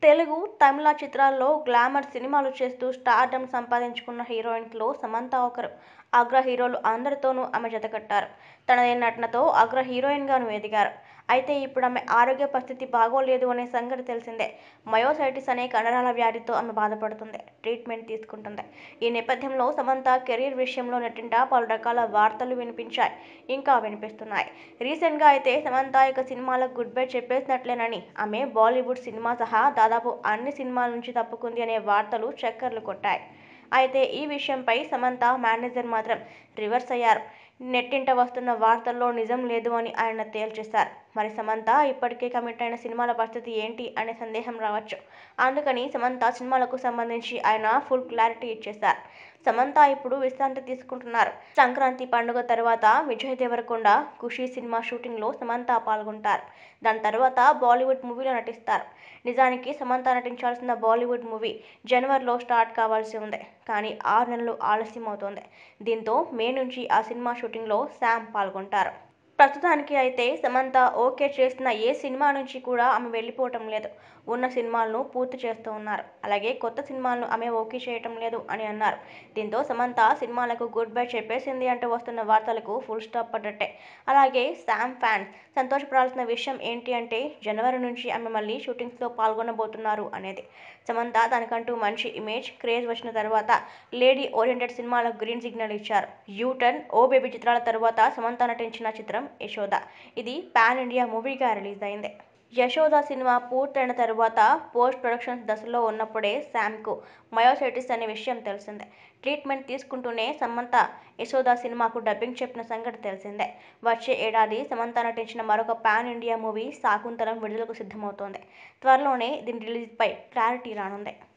తెలుగు, తమిళ చిత్రాల్లో గ్లామర్ సినిమాలు చేస్తూ స్టార్డమ్ సంపాదించుకున్న హీరోయిన్స్లో సమంత ఒకరు. అగ్ర హీరోలు అందరితోనూ ఆమె జతకట్టారు. తనదైన నటనతో అగ్ర హీరోయిన్గానూ ఎదిగారు. అయితే ఇప్పుడు ఆమె ఆరోగ్య పరిస్థితి బాగోలేదు అనే సంగతి తెలిసిందే. మయోసైటిస్ అనే కండరాల వ్యాధితో ఆమె బాధపడుతుంది. ట్రీట్మెంట్ తీసుకుంటోంది. ఈ నేపథ్యంలో సమంత కెరీర్ విషయంలో నెట్టింట పలు రకాల వార్తలు వినిపించాయి. ఇంకా వినిపిస్తున్నాయి. రీసెంట్గా అయితే సమంత ఇక సినిమాలకు గుడ్ బై చెప్పేసినట్లేనని, ఆమె బాలీవుడ్ సినిమా సహా దాదాపు అన్ని సినిమాల నుంచి తప్పుకుంది అనే వార్తలు చక్కర్లు కొట్టాయి. అయితే ఈ విషయంపై సమంత మేనేజర్ మాత్రం రివర్స్ అయ్యారు. నెట్టింట వస్తున్న వార్తల్లో నిజం లేదు అని ఆయన తేల్చేశారు. మరి సమంత ఇప్పటికే కమిట్ అయిన సినిమాల పరిస్థితి ఏంటి అనే సందేహం రావచ్చు. అందుకని సమంత సినిమాలకు సంబంధించి ఆయన ఫుల్ క్లారిటీ ఇచ్చేశారు. సమంత ఇప్పుడు విశ్రాంతి తీసుకుంటున్నారు. సంక్రాంతి పండుగ తర్వాత విజయ్ దేవరకొండ 'ఖుషి' సినిమా షూటింగ్లో సమంత పాల్గొంటారు. దాని తర్వాత బాలీవుడ్ మూవీలో నటిస్తారు. నిజానికి సమంత నటించాల్సిన బాలీవుడ్ మూవీ జనవరిలో స్టార్ట్ కావాల్సి ఉంది. కానీ ఆరు నెలలు ఆలస్యమవుతోంది. దీంతో మే నుంచి ఆ సినిమా షూటింగ్లో శామ్ పాల్గొంటారు. ప్రస్తుతానికి అయితే సమంత ఓకే చేసిన ఏ సినిమా నుంచి కూడా ఆమె వెళ్లిపోవడం లేదు. ఉన్న సినిమాలను పూర్తి చేస్తూ ఉన్నారు. అలాగే కొత్త సినిమాలను ఆమె ఓకే చేయడం లేదు అని అన్నారు. దీంతో సమంత సినిమాలకు గుడ్ బై చెప్పేసింది అంటూ వస్తున్న వార్తలకు ఫుల్ స్టాప్ పడ్డట్టే. అలాగే శామ్ ఫ్యాన్స్ సంతోషపడాల్సిన విషయం ఏంటి అంటే జనవరి నుంచి ఆమె మళ్లీ షూటింగ్స్లో పాల్గొనబోతున్నారు అనేది. సమంత తనకంటూ మంచి ఇమేజ్, క్రేజ్ వచ్చిన తర్వాత లేడీ ఓరియెంటెడ్ సినిమాలకు గ్రీన్ సిగ్నల్ ఇచ్చారు. యూ టర్న్, ఓ బేబీ చిత్రాల తర్వాత సమంత నటించిన చిత్రం 'యశోద'. ఇది పాన్ ఇండియా మూవీగా రిలీజ్ అయింది. 'యశోద' సినిమా పూర్తయిన తర్వాత పోస్ట్ ప్రొడక్షన్ దశలో ఉన్నప్పుడే శామ్కు మయోసైటిస్ అనే విషయం తెలిసిందే. ట్రీట్మెంట్ తీసుకుంటూనే సమంత 'యశోద' సినిమాకు డబ్బింగ్ చెప్పిన సంగతి తెలిసిందే. వచ్చే ఏడాది సమంత నటించిన మరొక పాన్ ఇండియా మూవీ 'శాకుంతలం' విడుదలకు సిద్ధమవుతోంది. త్వరలోనే దీని రిలీజ్పై క్లారిటీ రానుంది.